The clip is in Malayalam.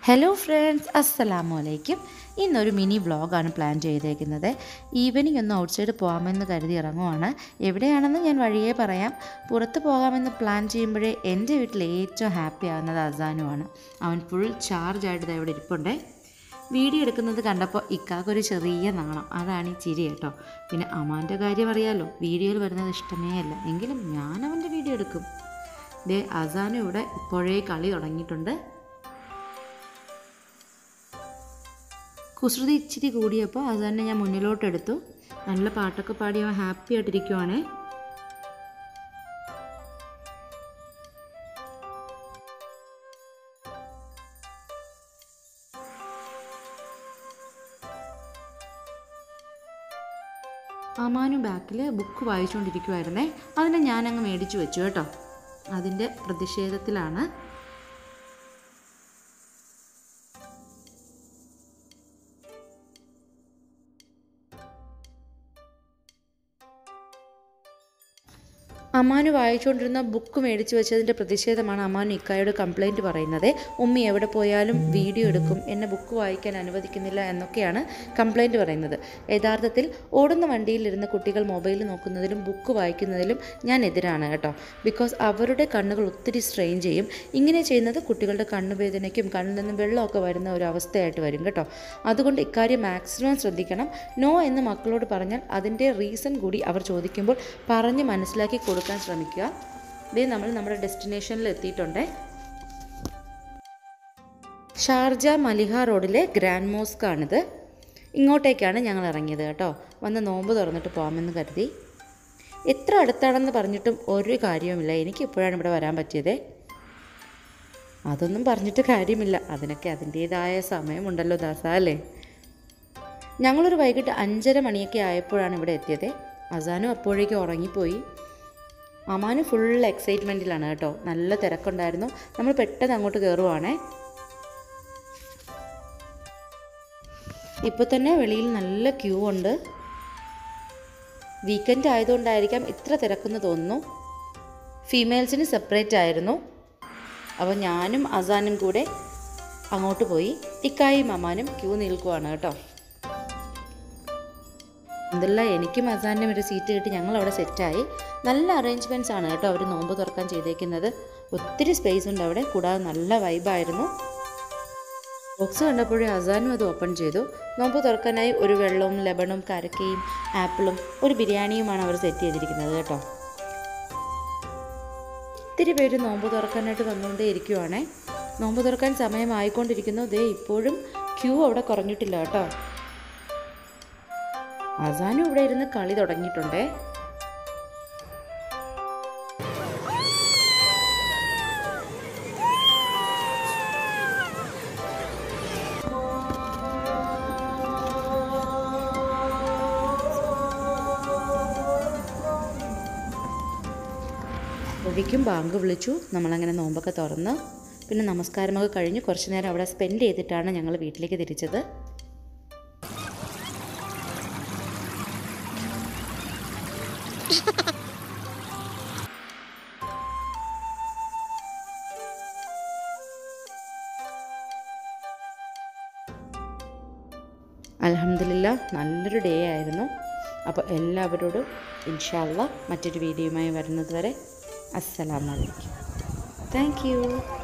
ഹലോ ഫ്രണ്ട്സ് അസ്സലാമു അലൈക്കും ഇന്നൊരു മിനി വ്ളോഗാണ് പ്ലാൻ ചെയ്തേക്കുന്നത് ഈവനിങ് ഒന്ന് ഔട്ട്സൈഡ് പോകാമെന്ന് കരുതി ഇറങ്ങുവാണ് എവിടെയാണെന്ന് ഞാൻ വഴിയേ പറയാം പുറത്ത് പോകാമെന്ന് പ്ലാൻ ചെയ്യുമ്പോഴേ എൻ്റെ വീട്ടിൽ ഏറ്റവും ഹാപ്പി ആകുന്നത് അസാനുമാണ് അവൻ ഫുൾ ചാർജ് ആയിട്ട് ദാ ഇവിടെ ഇരിപ്പുണ്ട് വീഡിയോ എടുക്കുന്നത് കണ്ടപ്പോൾ ഇക്കാക്കൊരു ചെറിയ നാണം അതാണ് ഈ ചിരി കേട്ടോ പിന്നെ അമാൻ്റെ കാര്യം അറിയാലോ വീഡിയോയിൽ വരുന്നത് ഇഷ്ടമേ അല്ല എങ്കിലും ഞാൻ അവൻ്റെ വീഡിയോ എടുക്കും ദേ അസാനും ഇവിടെ ഇപ്പോഴേ കളി തുടങ്ങിയിട്ടുണ്ട് കുസൃതി ഇച്ചിരി കൂടിയപ്പോൾ അത് തന്നെ ഞാൻ മുന്നിലോട്ട് എടുത്തു നല്ല പാട്ടൊക്കെ പാടി അവൻ ഹാപ്പി ആയിട്ടിരിക്കുവാണേ അമാനു ബാക്കിൽ ബുക്ക് വായിച്ചുകൊണ്ടിരിക്കുമായിരുന്നേ അതിനെ ഞാനങ്ങ് മേടിച്ചു വെച്ചു കേട്ടോ അതിൻ്റെ പ്രതിഷേധത്തിലാണ് അമ്മാനു വായിച്ചുകൊണ്ടിരുന്ന ബുക്ക് മേടിച്ച് വെച്ചതിൻ്റെ പ്രതിഷേധമാണ് അമ്മാനു ഇക്കായോട് കംപ്ലൈൻറ്റ് പറയുന്നത് ഉമ്മി എവിടെ പോയാലും വീഡിയോ എടുക്കും എന്നെ ബുക്ക് വായിക്കാൻ അനുവദിക്കുന്നില്ല എന്നൊക്കെയാണ് കംപ്ലൈൻറ്റ് പറയുന്നത് യഥാർത്ഥത്തിൽ ഓടുന്ന വണ്ടിയിലിരുന്ന് കുട്ടികൾ മൊബൈൽ നോക്കുന്നതിലും ബുക്ക് വായിക്കുന്നതിലും ഞാൻ എതിരാണ് കേട്ടോ ബിക്കോസ് അവരുടെ കണ്ണുകൾ ഒത്തിരി സ്ട്രെയിൻ ചെയ്യും ഇങ്ങനെ ചെയ്യുന്നത് കുട്ടികളുടെ കണ്ണുവേദനയ്ക്കും കണ്ണിൽ നിന്ന് വെള്ളമൊക്കെ വരുന്ന ഒരു അവസ്ഥയായിട്ട് വരും കേട്ടോ അതുകൊണ്ട് ഇക്കാര്യം മാക്സിമം ശ്രദ്ധിക്കണം നോ എന്ന് മക്കളോട് പറഞ്ഞാൽ അതിൻ്റെ റീസൺ കൂടി അവർ ചോദിക്കുമ്പോൾ പറഞ്ഞ് മനസ്സിലാക്കി കൊടുക്കാൻ ശ്രമിക്കുക ഇതേ നമ്മൾ നമ്മുടെ ഡെസ്റ്റിനേഷനിൽ എത്തിയിട്ടുണ്ട് ഷാർജ മലിഹ റോഡിലെ ഗ്രാൻഡ് മോസ്ക് ആണിത് ഇങ്ങോട്ടേക്കാണ് ഞങ്ങൾ ഇറങ്ങിയത് കേട്ടോ വന്ന് നോമ്പ് തുറന്നിട്ട് പോകാമെന്ന് കരുതി എത്ര അടുത്താണെന്ന് പറഞ്ഞിട്ടും ഒരു കാര്യവുമില്ല എനിക്ക് ഇപ്പോഴാണ് ഇവിടെ വരാൻ പറ്റിയത് അതൊന്നും പറഞ്ഞിട്ട് കാര്യമില്ല അതിനൊക്കെ അതിൻ്റേതായ സമയമുണ്ടല്ലോ ദാസ അല്ലേ ഞങ്ങളൊരു വൈകിട്ട് അഞ്ചര മണിയൊക്കെ ആയപ്പോഴാണ് ഇവിടെ എത്തിയത് അസാനും അപ്പോഴേക്കും ഉറങ്ങിപ്പോയി അമാന് ഫുൾ എക്സൈറ്റ്മെൻറ്റിലാണ് കേട്ടോ നല്ല തിരക്കുണ്ടായിരുന്നു നമ്മൾ പെട്ടെന്ന് അങ്ങോട്ട് കയറുവാണേ ഇപ്പോൾ തന്നെ വെളിയിൽ നല്ല ക്യൂ ഉണ്ട് വീക്കെൻഡ് ആയതുകൊണ്ടായിരിക്കാം ഇത്ര തിരക്കെന്ന് തോന്നുന്നു ഫീമെയിൽസിന് സെപ്പറേറ്റ് ആയിരുന്നു അപ്പോൾ ഞാനും അസാനും കൂടെ അങ്ങോട്ട് പോയി ഇക്കായും അമ്മാനും ക്യൂ നിൽക്കുവാണ് കേട്ടോ എന്തല്ല എനിക്കും അസാനും ഒരു സീറ്റ് കിട്ടി ഞങ്ങൾ അവിടെ സെറ്റായി നല്ല അറേഞ്ച്മെൻറ്റ്സ് ആണ് കേട്ടോ അവർ നോമ്പ് തുറക്കാൻ ചെയ്തേക്കുന്നത് ഒത്തിരി സ്പേസ് ഉണ്ട് അവിടെ കൂടാതെ നല്ല വൈബായിരുന്നു ബോക്സ് കണ്ടപ്പോഴേ അസാനും അത് ഓപ്പൺ ചെയ്തു നോമ്പ് തുറക്കാനായി ഒരു വെള്ളവും ലെബണും കരക്കയും ആപ്പിളും ഒരു ബിരിയാണിയുമാണ് അവർ സെറ്റ് ചെയ്തിരിക്കുന്നത് കേട്ടോ ഒത്തിരി പേര് നോമ്പ് തുറക്കാനായിട്ട് വന്നുകൊണ്ടേ ഇരിക്കുവാണേ നോമ്പ് തുറക്കാൻ സമയമായിക്കൊണ്ടിരിക്കുന്നു ദേ ഇപ്പോഴും ക്യൂ അവിടെ കുറഞ്ഞിട്ടില്ല കേട്ടോ അസാനും ഇവിടെ ഇരുന്ന് കളി തുടങ്ങിയിട്ടുണ്ടേ ഒഴിക്കും ബാങ്ക് വിളിച്ചു നമ്മളങ്ങനെ നോമ്പൊക്കെ തുറന്ന് പിന്നെ നമസ്കാരമൊക്കെ കഴിഞ്ഞ് കുറച്ച് നേരം അവിടെ സ്പെൻഡ് ചെയ്തിട്ടാണ് ഞങ്ങൾ വീട്ടിലേക്ക് തിരിച്ചത് അലഹമില്ല നല്ലൊരു ഡേ ആയിരുന്നു അപ്പോൾ എല്ലാവരോടും ഇൻഷാല്ല മറ്റൊരു വീഡിയോയുമായി വരുന്നത് വരെ അസ്സലാമലൈക്കും താങ്ക് യു